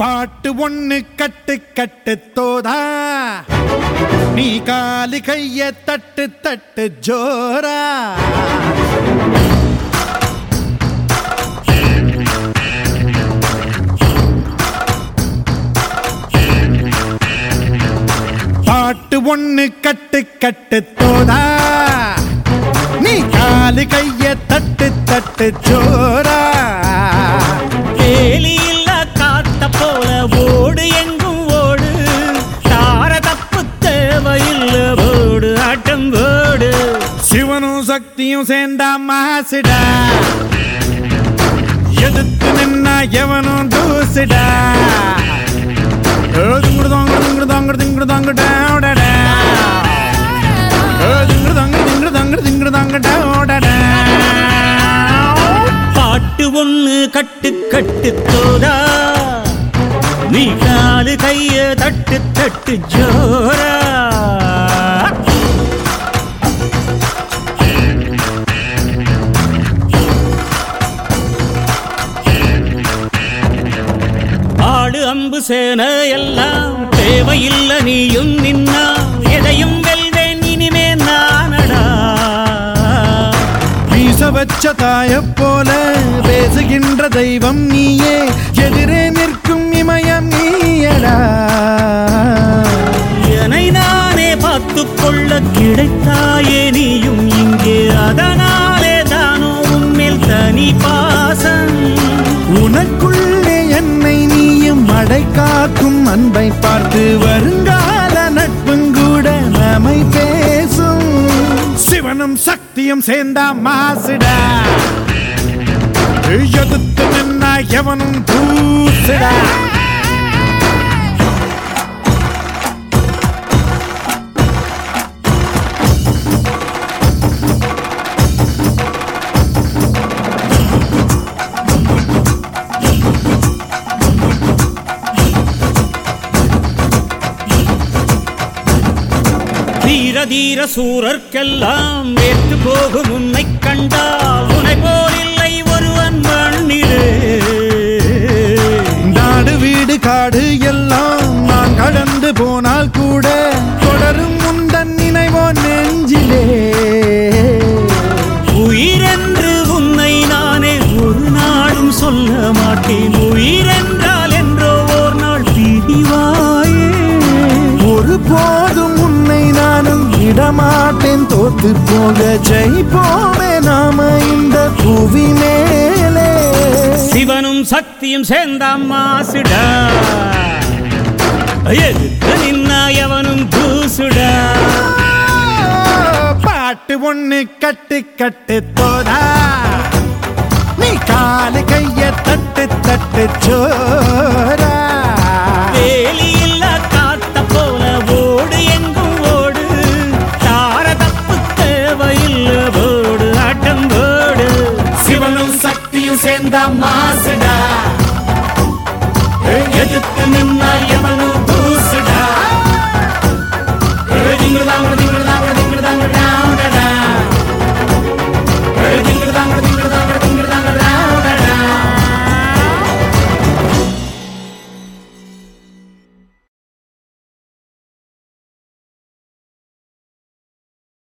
பாட்டு ஒண்ணு கட்டு கட்டு தோதா நீ காலு கைய தட்டு தட்டு ஜோரா பாட்டு ஒண்ணு கட்டு கட்டு தோதா நீ காலு கைய தட்டு தட்டு ஜோரா வேலி இல்ல காத்த போல ஓடு எங்கும் ஓடு தார தப்பு தேவையில்ல ஓடு ஆட்டம் ஓடு சிவனும் சக்தியும் சேர்ந்தா மாசுடா எதிர்த்து நின்னா எவனும் தூசுடா திங்குடுதாங்க திங்குடுதாங்க திங்குடுதாங்க டேடா திங்குடுதாங்க திங்குடுதாங்க திங்குடுதாங்க டேடா பாட்டு ஒண்ணு கட்டு கட்டு தோதா நீ காலு கைய தட்டு தட்டு ஜோரா ஆடு அம்பு சேன எல்லாம் தேவையில்லை நீயும் நின்னா எதையும் வெல்வேன் இனிமே நானடா வீச வச்ச தாய போல பேசுகின்ற தெய்வம் நீயே எதிரே நிற்கும் இமயம் நீயடா என்னை நானே பார்த்து கொள்ள கிடைத்தாயே நீயும் இங்கே அதனாலே தானோ உன்மேல் தனி பாசம் உனக்குள்ளே என்னை நீயும் அடை காக்கும் அன்பை பார்த்து வருங்கால நட்பும் கூட நம்மை பேசும் சிவனும் சக்தியும் சேர்ந்தா மாசுடா எதிர்த்து நின்னா எவனும் தூசுடா தீர தீர சூரர்க்கெல்லாம் வேற்று போகும் உன்னை கண்டால் உன்னை போல் இல்லை ஒருவன் மண்ணிலே நாடு வீடு காடு எல்லாம் நான் கடந்து போனால் கூட தொடரும் முந்தன் நினைவோ நெஞ்சிலே உயிரென்று உன்னை நானே ஒரு நாளும் சொல்ல மாட்டேன் உயிரென்றால் என்றோ ஓர் நாள் பிரிவாயே ஒரு போதும் உன்னை நானும் விடமாட்டேன் தோத்து போக ஜெயிப்போமே நாம இந்த புவி மேலே சிவனும் சக்தியும் சேர்ந்தாம் மாசுடா எதுக்கு நின்னா எவனும் தூசுடா பாட்டு ஒண்ணு கட்டு கட்டு தோதா நீ காலு கைய தட்டு தட்டு சோரா வேலி இல்ல காத்த போல ஓடு எங்கும் ஓடு தார தப்பு தேவையில்ல ஓடு ஆட்டம் ஓடு சிவனும் சக்தியும் சேர்ந்தா மாசுடா எதுக்கு நின்ன